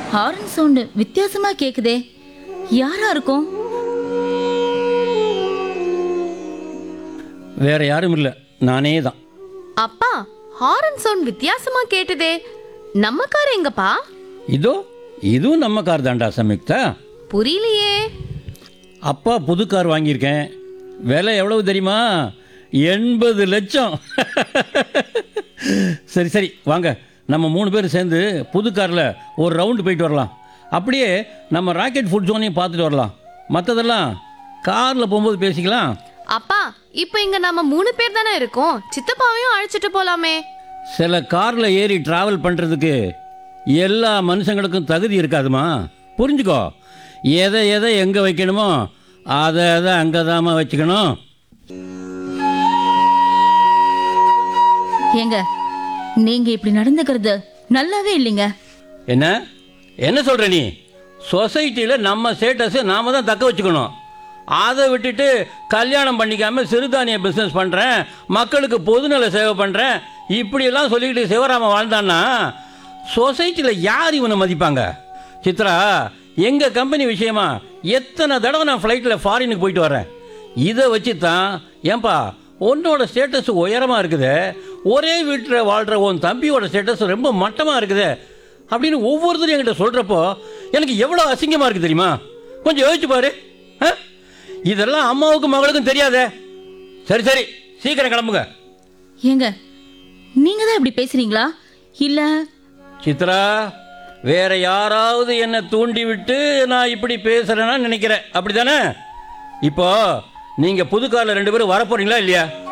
Horn sound வித்தியாசமா கேக்குதே யாரா இருக்கும் வேற யாரும் இல்லை நானே தான் அப்பா ஹாரன் சவுண்ட் வித்தியாசமா கேட்டுதே நம்ம கார் எங்கப்பா இதோ இதுவும் நம்ம கார் தான்டா சம்யுக்தா புரியலையே அப்பா புது கார் வாங்கியிருக்கேன் விலை எவ்வளவு தெரியுமா எண்பது லட்சம் சரி சரி வாங்க நம்ம மூணு பேர் சேர்ந்து புது காரில் ஒரு ரவுண்டு போயிட்டு வரலாம் அப்படியே நம்ம ராக்கெட் ஃபுட் ஜோனையும் பார்த்துட்டு வரலாம் மற்றதெல்லாம் காரில் போகும்போது பேசிக்கலாம் அப்பா இப்போ இங்க நம்ம மூணு பேர் தானே இருக்கோம் சித்தப்பாவையும் அழைச்சிட்டு போலாமே சில காரில் ஏறி டிராவல் பண்ணுறதுக்கு எல்லா மனுஷங்களுக்கும் தகுதி இருக்காதுமா புரிஞ்சுக்கோ எதை எதை எங்கே வைக்கணுமோ அதை அதை அங்கே தாம்மா வச்சுக்கணும் ஏங்க நீங்க இப்படி நடந்துக்கிறது நல்லாவே இல்லைங்க என்ன என்ன சொல்கிற நீ சொசைட்டியில் நம்ம ஸ்டேட்டஸை நாம தான் தக்க வச்சுக்கணும் அதை விட்டுட்டு கல்யாணம் பண்ணிக்காம சிறுதானிய பிஸ்னஸ் பண்ணுறேன் மக்களுக்கு பொதுநல சேவை பண்ணுறேன் இப்படியெல்லாம் சொல்லிக்கிட்டு சிவராம வாழ்ந்தான்னா சொசைட்டியில் யார் இவனை மதிப்பாங்க சித்ரா எங்கள் கம்பெனி விஷயமா எத்தனை தடவை நான் ஃப்ளைட்டில் ஃபாரினுக்கு போயிட்டு வரேன் இதை வச்சு தான் ஏன்பா உன்னோட ஸ்டேட்டஸ் உயரமாக இருக்குது ஒரே வீட்டில் வாழ்கிற உன் தம்பியோட ஸ்டேட்டஸ் ரொம்ப மட்டமாக இருக்குது அப்படின்னு ஒவ்வொருத்தரும் என்கிட்ட சொல்கிறப்போ எனக்கு எவ்வளோ அசிங்கமாக இருக்குது தெரியுமா கொஞ்சம் யோசிச்சு பாரு ஆ? இதெல்லாம் அம்மாவுக்கும் மகளுக்கும் தெரியாதே சரி சரி சீக்கிரம் கிளம்புங்க ஏங்க நீங்க தான் இப்படி பேசுறீங்களா இல்ல சித்ரா வேற யாராவது என்னை தூண்டி விட்டு நான் இப்படி பேசுறேன்னா நினைக்கிறேன் அப்படிதானே இப்போ நீங்க புது கார்ல ரெண்டு பேரும் வரப்போறீங்களா இல்லையா